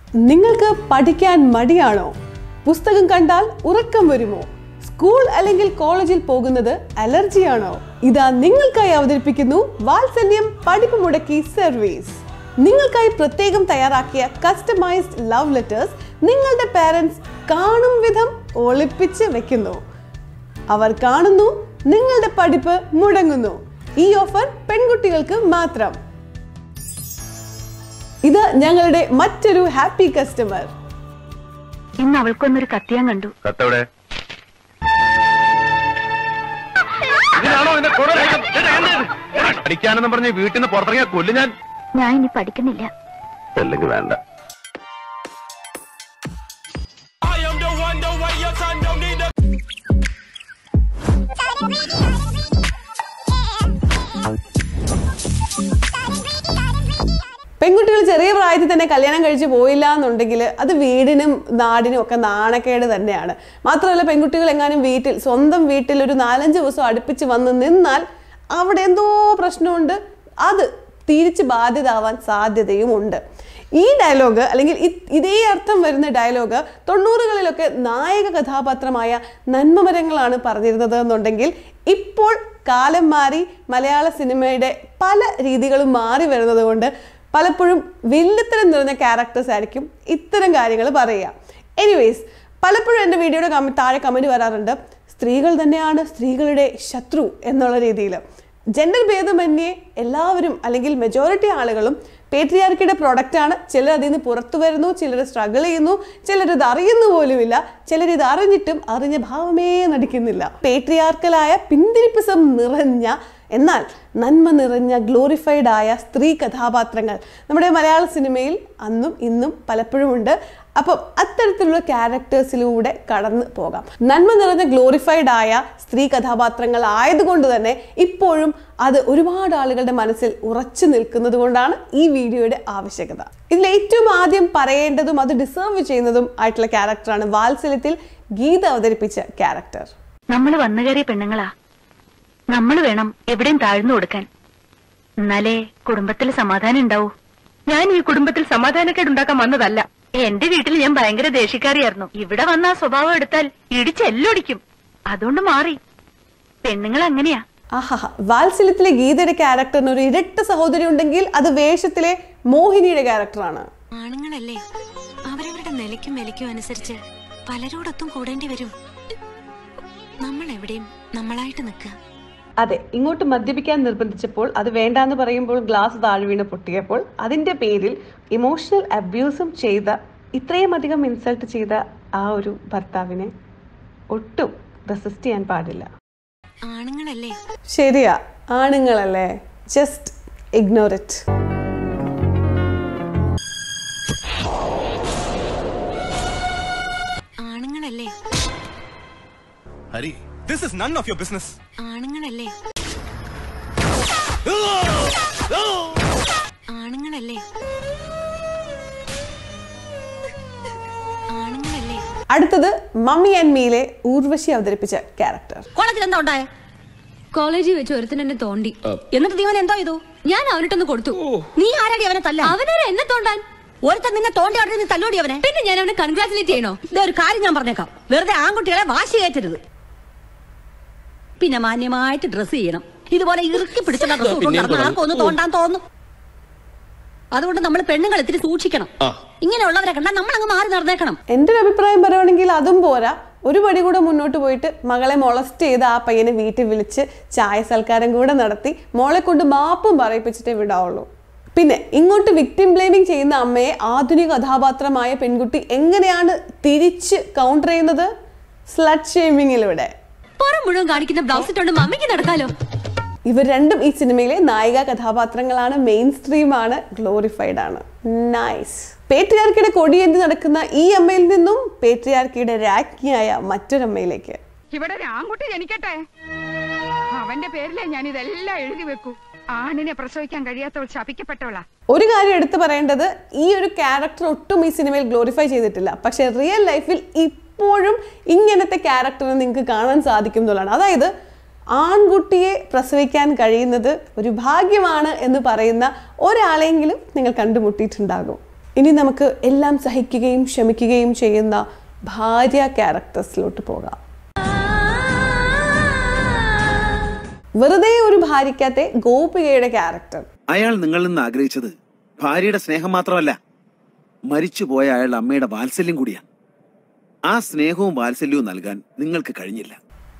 നിങ്ങൾക്ക് പഠിക്കാൻ മടിയാണോ പുസ്തകം കണ്ടാൽ ഉറക്കം വരുമോ സ്കൂൾ അല്ലെങ്കിൽ കോളേജിൽ പോകുന്നത് അലർജിയാണോ ഇതാ നിങ്ങൾക്കായി അവതരിപ്പിക്കുന്നു വാത്സല്യം പഠിപ്പ് മുടക്കി സർവീസ് നിങ്ങൾക്കായി പ്രത്യേകം തയ്യാറാക്കിയ കസ്റ്റമൈസ്ഡ് ലവ് ലെറ്റേഴ്സ് നിങ്ങളുടെ പാരൻസ് കാണും വിധം ഒളിപ്പിച്ച് വെക്കുന്നു അവർ കാണുന്നു നിങ്ങളുടെ പഠിപ്പ് മുടങ്ങുന്നു ഈ ഓഫർ പെൺകുട്ടികൾക്ക് മാത്രം ഇത് ഞങ്ങളുടെ മറ്റൊരു ഹാപ്പി കസ്റ്റമർ ഇന്ന് അവൾക്കൊന്നൊരു കത്തിയാൻ കണ്ടു കത്തവിടെ ഇതിനാണോ നിന്റെ കുറേ നേരം? ചേട്ടാ, എന്താ ഇത്? പഠിക്കാനെന്ന് പറഞ്ഞ് വീട്ടിൽ നിന്ന് പുറത്തിറങ്ങിയ കൊല്ലു ഞാൻ ഞാൻ ഇനി പഠിക്കുന്നില്ല അല്ലെങ്കിൽ വേണ്ട I am the one, the way your son don't need a പെൺകുട്ടികൾ ചെറിയ പ്രായത്തിൽ തന്നെ കല്യാണം കഴിച്ച് പോയില്ല എന്നുണ്ടെങ്കിൽ അത് വീടിനും നാടിനും ഒക്കെ നാണക്കേട് തന്നെയാണ് മാത്രമല്ല പെൺകുട്ടികൾ എങ്ങാനും വീട്ടിൽ സ്വന്തം വീട്ടിൽ ഒരു നാലഞ്ച് ദിവസം അടുപ്പിച്ച് വന്ന് നിന്നാൽ അവിടെ എന്തോ പ്രശ്നമുണ്ട് അത് തിരിച്ച് ബാധ്യതാവാൻ സാധ്യതയും ഉണ്ട് ഈ ഡയലോഗ് അല്ലെങ്കിൽ ഇ- ഇതേ അർത്ഥം വരുന്ന ഡയലോഗ് തൊണ്ണൂറുകളിലൊക്കെ നായക കഥാപാത്രമായ നന്മമരങ്ങളാണ് പറഞ്ഞിരുന്നത് എന്നുണ്ടെങ്കിൽ ഇപ്പോൾ കാലം മാറി മലയാള സിനിമയുടെ പല രീതികളും മാറി വരുന്നത് കൊണ്ട് പലപ്പോഴും വില്ലത്തരം നിറഞ്ഞ ക്യാരക്ടേഴ്സ് ആയിരിക്കും ഇത്തരം കാര്യങ്ങൾ പറയുക എനിവേസ് പലപ്പോഴും എൻ്റെ വീഡിയോയുടെ കമ താഴെ കമൻറ്റ് വരാറുണ്ട് സ്ത്രീകൾ തന്നെയാണ് സ്ത്രീകളുടെ ശത്രു എന്നുള്ള രീതിയിൽ ജെൻഡർ ഭേദമന്യേ എല്ലാവരും അല്ലെങ്കിൽ മെജോറിറ്റി ആളുകളും പേട്രിയാർക്കിയുടെ പ്രൊഡക്റ്റാണ് ചിലർ അതിൽ നിന്ന് പുറത്തു വരുന്നു ചിലർ സ്ട്രഗിൾ ചെയ്യുന്നു ചിലർ ഇത് അറിയുന്നു പോലുമില്ല ചിലർ ഇത് അറിഞ്ഞിട്ടും അറിഞ്ഞ ഭാവമേ നടിക്കുന്നില്ല പേട്രിയാർക്കലായ പിന്തിരിപ്പിസം നിറഞ്ഞ എന്നാൽ നന്മ നിറഞ്ഞ ഗ്ലോറിഫൈഡ് ആയ സ്ത്രീ കഥാപാത്രങ്ങൾ നമ്മുടെ മലയാള സിനിമയിൽ അന്നും ഇന്നും പലപ്പോഴും ഉണ്ട് അപ്പം അത്തരത്തിലുള്ള ക്യാരക്ടേഴ്സിലൂടെ കടന്നു പോകാം നന്മ നിറഞ്ഞ ഗ്ലോറിഫൈഡ് ആയ സ്ത്രീ കഥാപാത്രങ്ങൾ ആയതുകൊണ്ട് തന്നെ ഇപ്പോഴും അത് ഒരുപാട് ആളുകളുടെ മനസ്സിൽ ഉറച്ചു നിൽക്കുന്നത് കൊണ്ടാണ് ഈ വീഡിയോയുടെ ആവശ്യകത ഇതിൽ ഏറ്റവും ആദ്യം പറയേണ്ടതും അത് ഡിസേർവ് ചെയ്യുന്നതും ആയിട്ടുള്ള ക്യാരക്ടറാണ് വാത്സല്യത്തിൽ ഗീത അവതരിപ്പിച്ച ക്യാരക്ടർ നമ്മൾ വന്നു കയറിയ പെണ്ണുങ്ങളാ നമ്മൾ വേണം എവിടെയും താഴ്ന്നു കൊടുക്കാൻ എന്നാലേ കുടുംബത്തിൽ സമാധാനം ഉണ്ടാവൂ ഞാൻ ഈ കുടുംബത്തിൽ സമാധാനക്കേട് ഉണ്ടാക്കാൻ വന്നതല്ല എന്റെ വീട്ടിൽ ഞാൻ ഭയങ്കര ദേഷ്യക്കാരിയായിരുന്നു ഇവിടെ വന്ന ആ സ്വഭാവം എടുത്താൽ ഇടിച്ച് എല്ലൊടിക്കും അതുകൊണ്ട് മാറി പെണ്ണുങ്ങൾ അങ്ങനെയാ ആഹാ വാത്സല്യത്തിലെ ഗീതയുടെ ക്യാരക്ടറിന് ഒരു ഇരട്ട സഹോദരി ഉണ്ടെങ്കിൽ അത് വേഷത്തിലെ മോഹിനിയുടെ ക്യാരക്ടറാണ് ആണുങ്ങളല്ലേ അവരവരുടെ നിലയ്ക്കും വിലയ്ക്കും അനുസരിച്ച് പലരോടൊത്തും കൂടേണ്ടി വരും നമ്മൾ എവിടെയും നമ്മളായിട്ട് നിൽക്കുക അതെ ഇങ്ങോട്ട് മദ്യപിക്കാൻ നിർബന്ധിച്ചപ്പോൾ അത് വേണ്ടാന്ന് പറയുമ്പോൾ ഗ്ലാസ് താഴെ വീണ് പൊട്ടിയപ്പോൾ അതിന്റെ പേരിൽ ഇമോഷണൽ അബ്യൂസും ചെയ്ത ഇത്രയും അധികം ഇൻസൾട്ട് ചെയ്ത ആ ഒരു ഭർത്താവിനെ ഒട്ടും റെസിസ്റ്റ് ചെയ്യാൻ പാടില്ല ആണുങ്ങളല്ലേ ശരിയാ ആണുങ്ങളല്ലേ ജസ്റ്റ് ഇഗ്നോർ ഇറ്റ് ആണുങ്ങളല്ലേ Hari, this is none of your business. ആണുങ്ങളല്ലേ ആണുങ്ങളല്ലേ ആണുങ്ങളല്ലേ അടുത്തത് മമ്മി ആൻഡ് മീലെ ഊർവശി അവതരിപ്പിച്ച ക്യാരക്ടർ കോളേജിൽ എന്താ ഉണ്ടായേ കോളേജിൽ വെച്ച് ഒരുത്തൻ എന്നെ തോണ്ടി എന്നിട്ട് നീ അവൻ എന്തോ ചെയ്തു ഞാൻ അവനിട്ടൊന്ന് കൊടുത്തു നീ ആരാടി അവനെ തല്ല അവനാരാ എന്നെ തോണ്ടാൻ ഒരുത്തൻ നിന്നെ തോണ്ടി അവിടെ നീ തല്ലോടി അവനെ പിന്നെ ഞാൻ അവനെ കൺഗ്രാറ്റുലേറ്റ് ചെയ്യണോ ഇതേ ഒരു കാര്യം ഞാൻ പറഞ്ഞേക്കാം വെറുതെ ആൺകുട്ടികളെ വാശി കയറ്റരുത് പിന്നെ മാന്യമായിട്ട് ഡ്രസ് ചെയ്യണം ഇതുപോലെ ഇറുക്കി പിടിച്ചുള്ള ഡ്രസ് ആർക്കൊന്ന് തോണ്ടാൻ തോന്നും അതുകൊണ്ട് നമ്മൾ പെണ്ണുങ്ങൾ ഇത്തിരി സൂക്ഷിക്കണം ഇങ്ങനെയുള്ളവരെ കണ്ടാൽ നമ്മൾ അങ്ങ് മാറി നടന്നേക്കണം എൻ്റെ ഒരു അഭിപ്രായം പറയുവാണെങ്കിൽ അതും പോരാ ഒരു പടി കൂടെ മുന്നോട്ട് പോയിട്ട് മകളെ മൊളസ്റ്റ് ചെയ്ത് ആ പയ്യനെ വീട്ടിൽ വിളിച്ച് ചായ സൽക്കാരം കൂടെ നടത്തി മോളെ കൊണ്ട് മാപ്പും പറയിപ്പിച്ചിട്ടേ വിടാവുള്ളൂ പിന്നെ ഇങ്ങോട്ട് വിക്ടിം ബ്ലെയിമിങ് ചെയ്യുന്ന അമ്മയെ ആധുനിക കഥാപാത്രമായ പെൺകുട്ടി എങ്ങനെയാണ് തിരിച്ച് കൗണ്ടർ ചെയ്യുന്നത് സ്ലഡ് ഷേമിങ്ങിലൂടെ പുറം മുഴുവൻ കാണിക്കുന്ന ബ്ലൗസ് ഇട്ടുകൊണ്ട് മമ്മിക്ക് നടക്കാലോ ഇവർ രണ്ടും ഈ സിനിമയിലെ നായിക കഥാപാത്രങ്ങളാണ് മെയിൻ സ്ട്രീം ആണ് ഗ്ലോറിഫൈഡ് ആണ് നൈസ് പേട്രിയാർക്കിയുടെ കൊടിയേന്തി നടക്കുന്ന ഈ അമ്മയിൽ നിന്നും പേട്രിയാർക്കിയുടെ രാജ്ഞിയായ മറ്റൊരമ്മയിലേക്ക് ഇവിടെ ഒരു ആൺകുട്ടി ജനിക്കട്ടെ അവന്റെ പേരിലെ ഞാൻ ഇതെല്ലാം എഴുതി വെക്കൂ ആണിനെ പ്രസവിക്കാൻ കഴിയാത്തവൾ ശപിക്കപ്പെട്ടവളാ ഒരു കാര്യം എടുത്തു പറയേണ്ടത് ഈ ഒരു ക്യാരക്ടർ ഒട്ടും ഈ സിനിമയിൽ ഗ്ലോറിഫൈ ചെയ്തിട്ടില്ല പക്ഷെ റിയൽ ലൈഫിൽ ഇപ്പോഴും ഇങ്ങനത്തെ ക്യാരക്ടറിനെ നിങ്ങൾക്ക് കാണാൻ സാധിക്കും എന്നുള്ളതാണ് അതായത് ആൺകുട്ടിയെ പ്രസവിക്കാൻ കഴിയുന്നത് ഒരു ഭാഗ്യമാണ് എന്ന് പറയുന്ന ഒരാളെങ്കിലും നിങ്ങൾ കണ്ടുമുട്ടിയിട്ടുണ്ടാകും ഇനി നമുക്ക് എല്ലാം സഹിക്കുകയും ക്ഷമിക്കുകയും ചെയ്യുന്ന ഭാര്യ ക്യാരക്ടേഴ്സിലോട്ട് പോകാം വെറുതെ ഒരു ഭാര്യയ്ക്കകത്തെ ഗോപികയുടെ ക്യാരക്ടർ അയാൾ നിങ്ങളിൽ നിന്ന് ആഗ്രഹിച്ചത് ഭാര്യയുടെ സ്നേഹം മാത്രമല്ല മരിച്ചുപോയ അയാളുടെ അമ്മയുടെ വാത്സല്യം കൂടിയാണ് ആ സ്നേഹവും വാത്സല്യവും നൽകാൻ നിങ്ങൾക്ക് കഴിഞ്ഞില്ല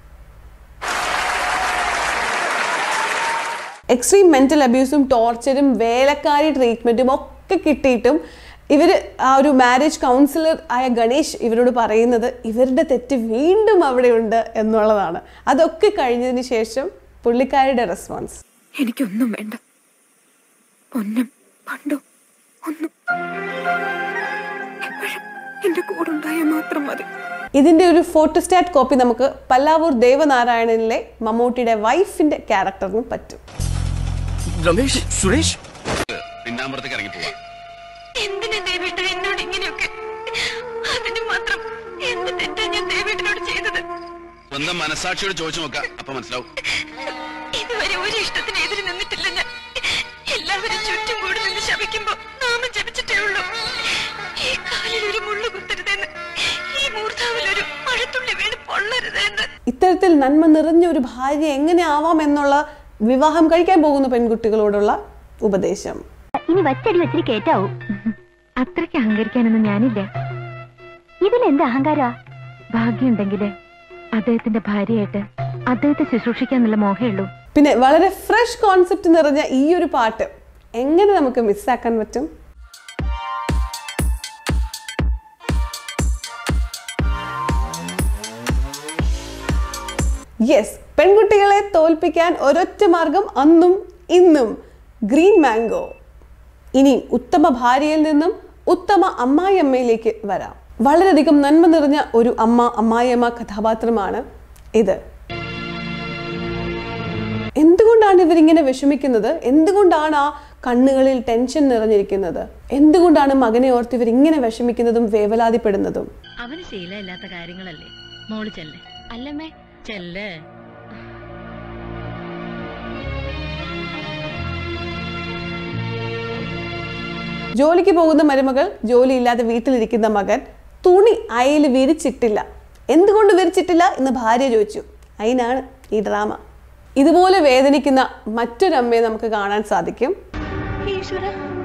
എക്സ്ട്രീം മെന്റൽ അബ്യൂസും ടോർച്ചറും വേലക്കാരി ട്രീറ്റ്മെന്റും ഒക്കെ കിട്ടിയിട്ടും ഇവർ ആ ഒരു മാരേജ് കൗൺസിലർ ആയ ഗണേഷ് ഇവരോട് പറയുന്നത് ഇവരുടെ തെറ്റ് വീണ്ടും അവിടെയുണ്ട് എന്നുള്ളതാണ് അതൊക്കെ കഴിഞ്ഞതിന് ശേഷം പുള്ളിക്കാരിയുടെ റെസ്പോൺസ് എനിക്കൊന്നും വേണ്ട പൊന്നും പണ്ടും ഒന്നും എപ്പോഴും എന്റെ കൂടെ ഉണ്ടായാൽ മാത്രം മതി ഇതിന്റെ ഒരു ഫോട്ടോസ്റ്റാറ്റ് കോപ്പി നമുക്ക് പല്ലാവൂർ ദേവനാരായണനിലെ മമ്മൂട്ടിയുടെ വൈഫിന്റെ ക്യാരക്ടറിനും പറ്റും രമേശ് സുരേഷ് പിന്നാമ്പുറത്തേക്ക് ഇറങ്ങി പോവാ എന്തിനാ ദേവേട്ടൻ എന്നോട് ഇങ്ങനെയൊക്കെ അതിന് മാത്രം എന്ത് തെറ്റാ ഞാൻ ദേവേട്ടനോട് ചെയ്തത് സ്വന്തം മനസാക്ഷിയോട് ചോദിച്ചു നോക്കാം അപ്പൊ മനസ്സിലാവും ഇതുവരെ ഒരു ഇഷ്ടത്തിന് എതിര് നിന്നിട്ടില്ല ഞാൻ എല്ലാവരും ചുറ്റും കൂടി നിന്ന് ശപിക്കുമ്പോ നാമം ജപിച്ചിട്ടേ ഉള്ളൂ ഈ കാലിൽ ഒരു മുള്ളു കുത്തരുതെന്ന് ഈ മൂർധാവിൽ ഒരു മഴത്തുള്ളി വീണ് പൊള്ളരുതെന്ന് ഇത്തരത്തിൽ നന്മ നിറഞ്ഞ ഒരു ഭാര്യ എങ്ങനെ ആവാം എന്നുള്ള വിവാഹം കഴിക്കാൻ പോകുന്ന പെൺകുട്ടികളോടുള്ള ഉപദേശം ഇനി വച്ചടി വെച്ചിട്ട് കേറ്റാവും അത്രയ്ക്ക് അഹങ്കരിക്കാനൊന്നും ഞാനില്ല ഇതിലെന്ത് അഹങ്കാര ഭാഗ്യമുണ്ടെങ്കില് അദ്ദേഹത്തിന്റെ ഭാര്യയായിട്ട് അദ്ദേഹത്തെ ശുശ്രൂഷിക്കാന്നുള്ള മോഹേ ഉള്ളൂ പിന്നെ വളരെ ഫ്രഷ് കോൺസെപ്റ്റ് നിറഞ്ഞ ഈ ഒരു പാട്ട് എങ്ങനെ നമുക്ക് മിസ്സാക്കാൻ പറ്റും യെസ് പെൺകുട്ടികളെ തോൽപ്പിക്കാൻ ഒരൊറ്റ മാർഗം അന്നും ഇന്നും ഗ്രീൻ മാംഗോ ഇനി ഉത്തമ ഭാര്യയിൽ നിന്നും ഉത്തമ അമ്മായിയമ്മയിലേക്ക് വരാം വളരെയധികം നന്മ നിറഞ്ഞ ഒരു അമ്മ അമ്മായിയമ്മ കഥാപാത്രമാണ് ഇത് എന്തുകൊണ്ടാണ് ഇവരിങ്ങനെ വിഷമിക്കുന്നത് എന്തുകൊണ്ടാണ് ആ കണ്ണുകളിൽ ടെൻഷൻ നിറഞ്ഞിരിക്കുന്നത് എന്തുകൊണ്ടാണ് മകനെ ഓർത്ത് ഇവർ ഇങ്ങനെ വിഷമിക്കുന്നതും വേവലാതിപ്പെടുന്നതും അവന് ശീലമില്ലാത്ത കാര്യങ്ങളല്ലേ മോള് ചെല്ലേ അല്ലമ്മേ ചെല്ലേ ജോലിക്ക് പോകുന്ന മരുമകൾ ജോലിയില്ലാതെ വീട്ടിലിരിക്കുന്ന മകൻ തുണി അയയിൽ വിരിച്ചിട്ടില്ല എന്തുകൊണ്ട് വിരിച്ചിട്ടില്ല എന്ന് ഭാര്യ ചോദിച്ചു അതിനാണ് ഈ ഡ്രാമ ഇതുപോലെ വേദനിക്കുന്ന മറ്റൊരമ്മയെ നമുക്ക് കാണാൻ സാധിക്കും ഈശ്വര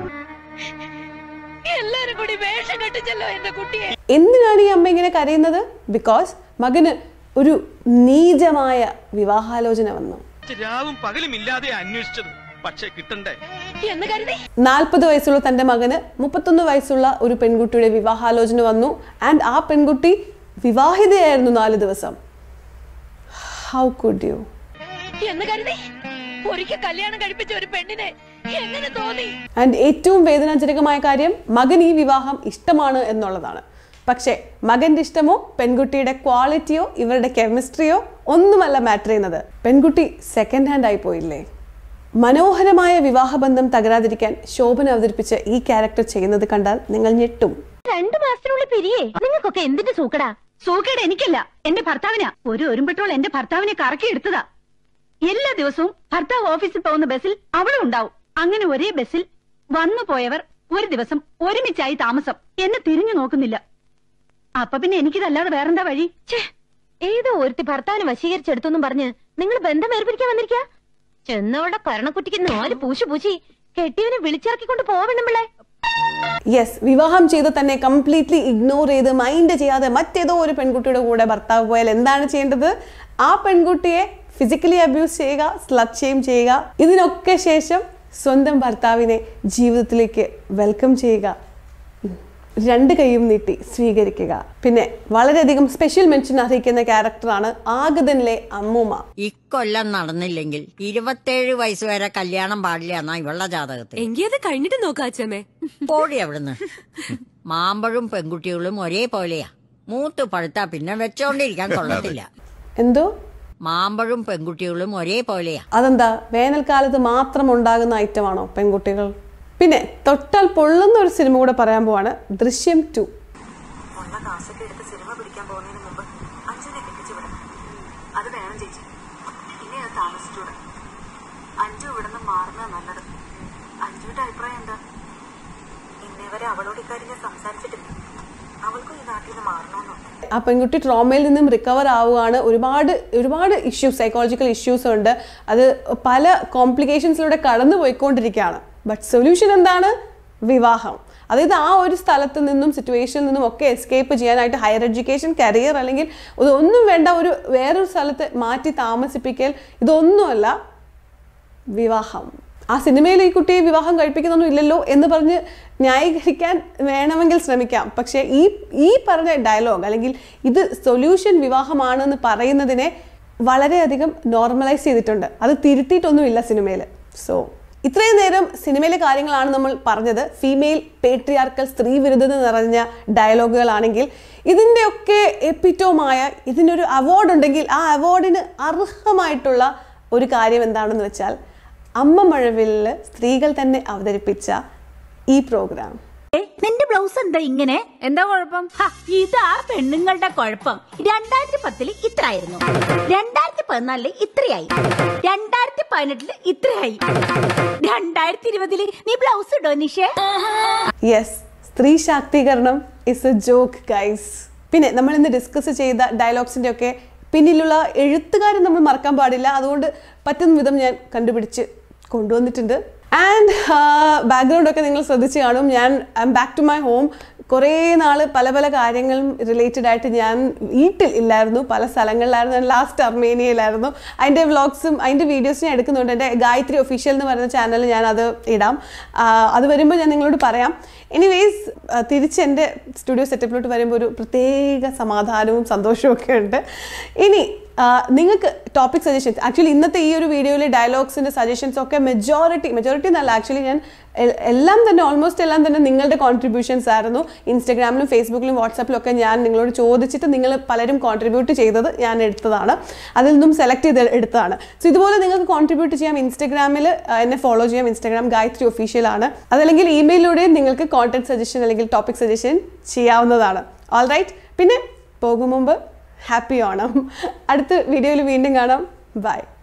എല്ലാരും കൂടി വേഷം കെട്ടിച്ചല്ലോ എന്റെ കുട്ടിയെ എന്തിനാണ് ഈ അമ്മ ഇങ്ങനെ കരയുന്നത് ബിക്കോസ് മകന് ഒരു നീചമായ വിവാഹാലോചന വന്നു രാവും പകലും ഇല്ലാതെ അന്വേഷിച്ചത് പക്ഷെ കിട്ടണ്ടേ എന്ന് കരുതി നാൽപ്പത് വയസ്സുള്ള തൻ്റെ മകന് മുപ്പത്തൊന്ന് വയസ്സുള്ള ഒരു പെൺകുട്ടിയുടെ വിവാഹാലോചന വന്നു ആൻഡ് ആ പെൺകുട്ടി വിവാഹിതയായിരുന്നു നാല് ദിവസം ഹൗ കുഡ് യു എന്ന് കരുതി ഒരിക്കൽ കല്യാണം കഴിപ്പിച്ച ഒരു പെണ്ണിനെ എങ്ങനെ തോന്നി ആൻഡ് ഏറ്റവും വേദനാജനകമായ കാര്യം മകൻ ഈ വിവാഹം ഇഷ്ടമാണ് എന്നുള്ളതാണ് പക്ഷേ മകന്റെ ഇഷ്ടമോ പെൺകുട്ടിയുടെ ക്വാളിറ്റിയോ ഇവരുടെ കെമിസ്ട്രിയോ ഒന്നുമല്ല മാറ്റർ ചെയ്യുന്നത് പെൺകുട്ടി സെക്കൻഡ് ഹാൻഡ് ആയി പോയില്ലേ മനോഹരമായ വിവാഹബന്ധം തകരാതിരിക്കാൻ ശോഭന അവതരിപ്പിച്ച ഈ ക്യാരക്ടർ ചെയ്യുന്നത് കണ്ടാൽ നിങ്ങൾ ഞെട്ടും രണ്ടു മാസത്തിനുള്ളിൽ പിരിയേ നിങ്ങൾക്കൊക്കെ എന്തിന്റെ സൂക്കടാ സൂക്കേട് എനിക്കല്ല എന്റെ ഭർത്താവിനാ ഒരു ഒരുമ്പെട്രോൾ എന്റെ ഭർത്താവിനെ കറക്കി എടുത്തതാ എല്ലാ ദിവസവും ഭർത്താവ് ഓഫീസിൽ പോകുന്ന ബസ്സിൽ അവളും ഉണ്ടാവും അങ്ങനെ ഒരേ ബസ്സിൽ വന്നു പോയവർ ഒരു ദിവസം ഒരുമിച്ചായി താമസം എന്നെ തിരിഞ്ഞു നോക്കുന്നില്ല അപ്പൊ പിന്നെ എനിക്കിതല്ലാതെ വേറെന്താ വഴി ഏതോ ഒരുത്തി ഭർത്താവിനെ വശീകരിച്ചെടുത്തെന്നും പറഞ്ഞ് നിങ്ങൾ ബന്ധം ഏർപ്പിരിക്കാൻ വന്നിരിക്കാ ചെന്നവളുടെ കരണക്കുറ്റിക്ക് നാല് പൂശു പൂശി കെട്ടിയവനെ വിളിച്ചിറക്കിക്കൊണ്ട് പോവണം പിള്ളേ യെസ് വിവാഹം ചെയ്ത് തന്നെ കംപ്ലീറ്റ്ലി ഇഗ്നോർ ചെയ്ത് മൈൻഡ് ചെയ്യാതെ മറ്റേതോ ഒരു പെൺകുട്ടിയുടെ കൂടെ ഭർത്താവ് പോയാൽ എന്താണ് ചെയ്യേണ്ടത് ആ പെൺകുട്ടിയെ ഫിസിക്കലി അബ്യൂസ് ചെയ്യുക സ്ലട്ട് ഷെയിം ചെയ്യുക ഇതിനൊക്കെ ശേഷം സ്വന്തം ഭർത്താവിനെ ജീവിതത്തിലേക്ക് വെൽക്കം ചെയ്യുക ഉം. രണ്ട് കൈയും നീട്ടി സ്വീകരിക്കുക പിന്നെ വളരെയധികം സ്പെഷ്യൽ മെൻഷൻ അർഹിക്കുന്ന ക്യാരക്ടറാണ് ആഗതനിലെ അമ്മൂമ്മ ഇക്കൊല്ലം നടന്നില്ലെങ്കിൽ ഇരുപത്തേഴ് വയസ്സ് വരെ കല്യാണം പാടില്ല എന്നാ ഇവളുടെ ജാതകത്തിൽ എങ്കി അത് കഴിഞ്ഞിട്ട് നോക്കാം അച്ഛമ്മേ പോടി അവിടുന്ന് മാമ്പഴും പെൺകുട്ടികളും ഒരേപോലെയാ മൂത്ത് പഴുത്താ പിന്നെ വെച്ചോണ്ടിരിക്കാൻ കൊള്ളത്തില്ല എന്തോ മാമ്പഴും പെൺകുട്ടികളും ഒരേപോലെയാ അതെന്താ വേനൽക്കാലത്ത് മാത്രം ഉണ്ടാകുന്ന ഐറ്റമാണോ പെൺകുട്ടികൾ പിന്നെ തൊട്ടാൽ പൊള്ളുന്ന ഒരു സിനിമ കൂടെ പറയാൻ പോവാണ് ദൃശ്യം ടു ഉള്ള കാശൊക്കെ എടുത്ത് സിനിമ പിടിക്കാൻ പോകുന്നതിന് മുമ്പ് അച്ഛനെ കെട്ടിച്ചു വിടണം അത് വേണം ചേച്ചി ഇനി അത് താമസിച്ചൂടെ അഞ്ചു ഇവിടുന്ന് മാറുന്ന നല്ലത് അഞ്ചുവിന്റെ അഭിപ്രായം എന്താ ഇന്നേ ഇതുവരെ അവളോട് ഇക്കാര്യം ഞാൻ സംസാരിച്ചിട്ടില്ല അവൾക്കും ഈ നാട്ടിൽ നിന്ന് മാറണമെന്നുണ്ട് ആ പെൺകുട്ടി ട്രോമയിൽ നിന്നും റിക്കവർ ആവുകയാണ് ഒരുപാട് ഒരുപാട് ഇഷ്യൂസ് സൈക്കോളജിക്കൽ ഇഷ്യൂസ് ഉണ്ട് അത് പല കോംപ്ലിക്കേഷൻസിലൂടെ കടന്നു പോയിക്കൊണ്ടിരിക്കുകയാണ് ബട്ട് സൊല്യൂഷൻ എന്താണ് വിവാഹം അതായത് ആ ഒരു സ്ഥലത്ത് നിന്നും സിറ്റുവേഷനിൽ നിന്നും ഒക്കെ എസ്കേപ്പ് ചെയ്യാനായിട്ട് ഹയർ എഡ്യൂക്കേഷൻ കരിയർ അല്ലെങ്കിൽ ഇതൊന്നും വേണ്ട ഒരു വേറൊരു സ്ഥലത്ത് മാറ്റി താമസിപ്പിക്കൽ ഇതൊന്നുമല്ല വിവാഹം ആ സിനിമയിൽ ഈ കുട്ടിയെ വിവാഹം കഴിപ്പിക്കുന്നൊന്നും ഇല്ലല്ലോ എന്ന് പറഞ്ഞ് ന്യായീകരിക്കാൻ വേണമെങ്കിൽ ശ്രമിക്കാം പക്ഷേ ഈ ഈ പറഞ്ഞ ഡയലോഗ് അല്ലെങ്കിൽ ഇത് സൊല്യൂഷൻ വിവാഹമാണെന്ന് പറയുന്നതിനെ വളരെയധികം നോർമലൈസ് ചെയ്തിട്ടുണ്ട് അത് തിരുത്തിയിട്ടൊന്നുമില്ല സിനിമയിൽ സോ ഇത്രയും നേരം സിനിമയിലെ കാര്യങ്ങളാണ് നമ്മൾ പറഞ്ഞത് ഫീമെയിൽ പേട്രിയാർക്കൽ സ്ത്രീ വിരുദ്ധത നിറഞ്ഞ ഡയലോഗുകളാണെങ്കിൽ ഇതിൻ്റെയൊക്കെ എപ്പിറ്റോമായ ഇതിനൊരു അവാർഡ് ഉണ്ടെങ്കിൽ ആ അവാർഡിന് അർഹമായിട്ടുള്ള ഒരു കാര്യം എന്താണെന്ന് വെച്ചാൽ അമ്മ മഴവില്ല് സ്ത്രീകൾ തന്നെ അവതരിപ്പിച്ച ഈ പ്രോഗ്രാം നിന്റെ ബ്ലൗസ് എന്താ ഇങ്ങനെ എന്താ കുഴപ്പം ഇതാ പെണ്ണുങ്ങളുടെ കുഴപ്പം രണ്ടായിരത്തി പത്തില് ഇത്രയായിരുന്നു രണ്ടായിരത്തി പതിനാലില് ഇത്രയായി രണ്ടായിരത്തി പതിനെട്ടില് ഇത്രയായി രണ്ടായിരത്തി ഇരുപതില് നീ ബ്ലൗസ് ഇടോ നിഷേ യെസ് സ്ത്രീ ശാക്തീകരണം ഇസ് എ ജോക്ക് ഗൈസ് പിന്നെ നമ്മൾ ഇന്ന് ഡിസ്കസ് ചെയ്ത ഡയലോഗ്സിൻ്റെ ഒക്കെ പിന്നിലുള്ള എഴുത്തുകാരെ നമ്മൾ മറക്കാൻ പാടില്ല അതുകൊണ്ട് പറ്റുന്ന വിധം ഞാൻ കണ്ടുപിടിച്ച് കൊണ്ടുവന്നിട്ടുണ്ട് ആൻഡ് ബാക്ക്ഗ്രൗണ്ട് ഒക്കെ നിങ്ങൾ ശ്രദ്ധിച്ച് കാണും ഞാൻ I'm back to my home കുറേ നാൾ പല പല കാര്യങ്ങളും റിലേറ്റഡ് ആയിട്ട് ഞാൻ വീട്ടിൽ ഇല്ലായിരുന്നു പല സ്ഥലങ്ങളിലായിരുന്നു ഞാൻ ലാസ്റ്റ് അർമേനിയയിലായിരുന്നു അതിൻ്റെ വ്ളോഗ്സും അതിൻ്റെ വീഡിയോസ് ഞാൻ എടുക്കുന്നുണ്ട് എൻ്റെ ഗായത്രി ഒഫീഷ്യൽ എന്ന് പറയുന്ന ചാനലിൽ ഞാൻ അത് ഇടാം ആ, അത് വരുമ്പോൾ ഞാൻ നിങ്ങളോട് പറയാം എനിവേസ് തിരിച്ച് എൻ്റെ സ്റ്റുഡിയോ സെറ്റപ്പിലോട്ട് വരുമ്പോൾ ഒരു പ്രത്യേക സമാധാനവും സന്തോഷവും ഒക്കെ ഉണ്ട് ഇനി ആ, നിങ്ങൾക്ക് ടോപ്പിക് സജഷൻസ് ആക്ച്വലി ഇന്നത്തെ ഈ ഒരു വീഡിയോയിലെ ഡയലോഗ്സിൻ്റെ സജഷൻസ് ഒക്കെ മെജോറിറ്റി മെജോറിറ്റി എന്നല്ല ആക്ച്വലി ഞാൻ എ- എല്ലാം തന്നെ ഓൾമോസ്റ്റ് എല്ലാം തന്നെ നിങ്ങളുടെ കോൺട്രിബ്യൂഷൻസ് ആയിരുന്നു ഇൻസ്റ്റഗ്രാമിലും ഫേസ്ബുക്കിലും വാട്സാപ്പിലും ഒക്കെ ഞാൻ നിങ്ങളോട് ചോദിച്ചിട്ട് നിങ്ങൾ പലരും കോൺട്രിബ്യൂട്ട് ചെയ്തത് ഞാൻ എടുത്തതാണ് അതിൽ നിന്നും സെലക്ട് ചെയ്ത് എടുത്തതാണ് സോ ഇതുപോലെ നിങ്ങൾക്ക് കോൺട്രിബ്യൂട്ട് ചെയ്യാം ഇൻസ്റ്റഗ്രാമിൽ എന്നെ ഫോളോ ചെയ്യാം ഇൻസ്റ്റഗ്രാം ഗായത്രി ഒഫീഷ്യൽ ആണ് അതല്ലെങ്കിൽ ഇമെയിലൂടെ നിങ്ങൾക്ക് കോൺടാക്ട് സജഷൻ അല്ലെങ്കിൽ ടോപ്പിക് സജഷൻ ചെയ്യാവുന്നതാണ് ഓൾ റൈറ്റ് പിന്നെ പോകും മുമ്പ് ഹാപ്പി ഓണം അടുത്ത വീഡിയോയിൽ വീണ്ടും കാണാം ബൈ